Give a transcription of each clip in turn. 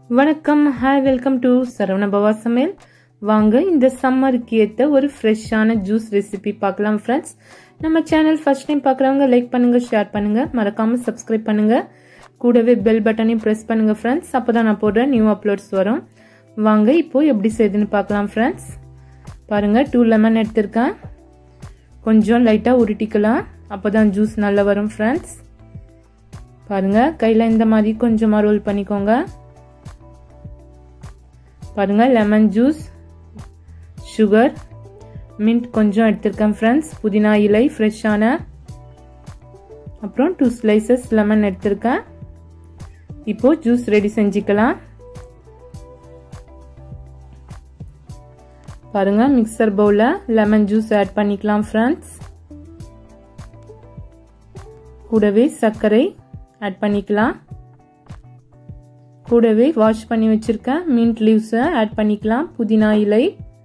வணக்கம் hi welcome to Saravana Bhava சமையல் வாங்க இந்த சம்மருக்கு ஏற்ற ஒரு ஃப்ரெஷ்ஷான ஜூஸ் ரெசிபி பார்க்கலாம் ஃப்ரெண்ட்ஸ் நம்ம சேனல் ஃபர்ஸ்ட் டைம் பார்க்குறவங்க லைக் பண்ணுங்க ஷேர் பண்ணுங்க மறக்காம சப்ஸ்கிரைப் பண்ணுங்க கூடவே பெல் பட்டனையும் ப்ரெஸ் பண்ணுங்க ஃப்ரெண்ட்ஸ் அப்போ தான் நான் போடுற நியூ அப்லோட்ஸ் வரும் வாங்க இப்போ எப்படி செய்யுதுன்னு பார்க்கலாம் ஃப்ரெண்ட்ஸ் பாருங்க டூ லெமன் எடுத்திருக்கேன் கொஞ்சம் லைட்டாக உருட்டிக்கலாம் அப்போ தான் ஜூஸ் நல்லா வரும் ஃப்ரெண்ட்ஸ் பாருங்க கையில் இந்த மாதிரி கொஞ்சமாக ரோல் பண்ணிக்கோங்க பாருங்க லெமன் ஜூஸ் சுகர் மின்ட் கொஞ்சம் எடுத்திருக்கேன் ஃப்ரெண்ட்ஸ் புதினா இலை ஃப்ரெஷ்ஷான அப்புறம் டூ ஸ்லைசஸ் லெமன் எடுத்திருக்கேன் இப்போ ஜூஸ் ரெடி செஞ்சுக்கலாம் பாருங்க மிக்சர் பவுல லெமன் ஜூஸ் ஆட் பண்ணிக்கலாம் ஃப்ரெண்ட்ஸ் கூடவே சர்க்கரை ஆட் பண்ணிக்கலாம் கூடவே வாஷ் பண்ணி வச்சிருக்கேன் மின்ட் லீவ்ஸை ஆட் பண்ணிக்கலாம் புதினா இலை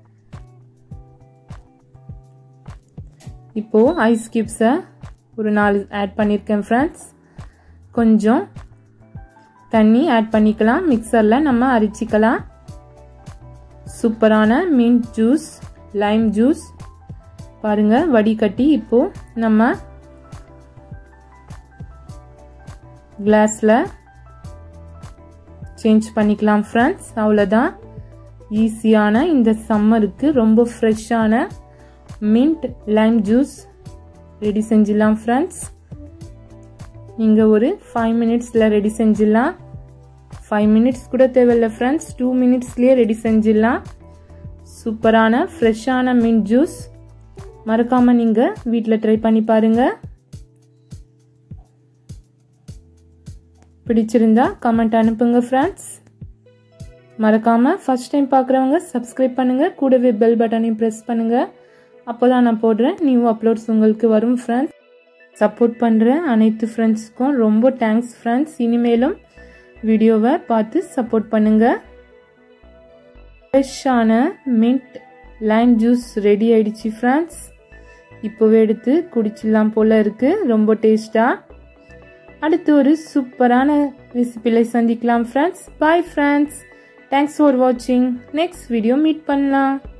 இப்போ ஐஸ் கியூப்ஸை ஒரு நாலு ஆட் பண்ணியிருக்கேன் ஃப்ரெண்ட்ஸ் கொஞ்சம் தண்ணி ஆட் பண்ணிக்கலாம் மிக்சரில் நம்ம அரிச்சிக்கலாம் சூப்பரான மின்ட் ஜூஸ் லைம் ஜூஸ் பாருங்க வடிகட்டி இப்போ நம்ம கிளாஸில் சேஞ்ச் பண்ணிக்கலாம் ஃப்ரெண்ட்ஸ் அவ்வளோதான் ஈஸியான இந்த சம்மருக்கு ரொம்ப ஃப்ரெஷ்ஷான மின்ட் லைம் ஜூஸ் ரெடி செஞ்சிடலாம் ஃப்ரெண்ட்ஸ் நீங்கள் ஒரு ஃபைவ் மினிட்ஸில் ரெடி செஞ்சிடலாம் ஃபைவ் மினிட்ஸ் கூட தேவையில்லை ஃப்ரெண்ட்ஸ் டூ மினிட்ஸ்லேயே ரெடி செஞ்சிடலாம் சூப்பரான ஃப்ரெஷ்ஷான மின்ட் ஜூஸ் மறக்காமல் நீங்கள் வீட்டில் ட்ரை பண்ணி பாருங்கள் பிடிச்சிருந்தா கமெண்ட் அனுப்புங்க ஃப்ரெண்ட்ஸ் மறக்காமல் ஃபஸ்ட் டைம் பார்க்குறவங்க சப்ஸ்கிரைப் பண்ணுங்கள் கூடவே பெல் பட்டனையும் ப்ரெஸ் பண்ணுங்கள் அப்போ தான் நான் போடுறேன் நியூ அப்லோட்ஸ் உங்களுக்கு வரும் ஃப்ரெண்ட்ஸ் சப்போர்ட் பண்ணுற அனைத்து ஃப்ரெண்ட்ஸுக்கும் ரொம்ப தேங்க்ஸ் ஃப்ரெண்ட்ஸ் இனிமேலும் வீடியோவை பார்த்து சப்போர்ட் பண்ணுங்கள் ஃப்ரெஷ்ஷான மின்ட் லைம் ஜூஸ் ரெடி ஆயிடுச்சு ஃப்ரெண்ட்ஸ் இப்போவே எடுத்து குடிச்சிடலாம் போல் இருக்குது ரொம்ப டேஸ்ட்டாக அடுத்து ஒரு சூப்பரான ரெசிபியில் சந்திக்கலாம் friends bye friends thanks for வாட்சிங் நெக்ஸ்ட் வீடியோ மீட் பண்ணலாம்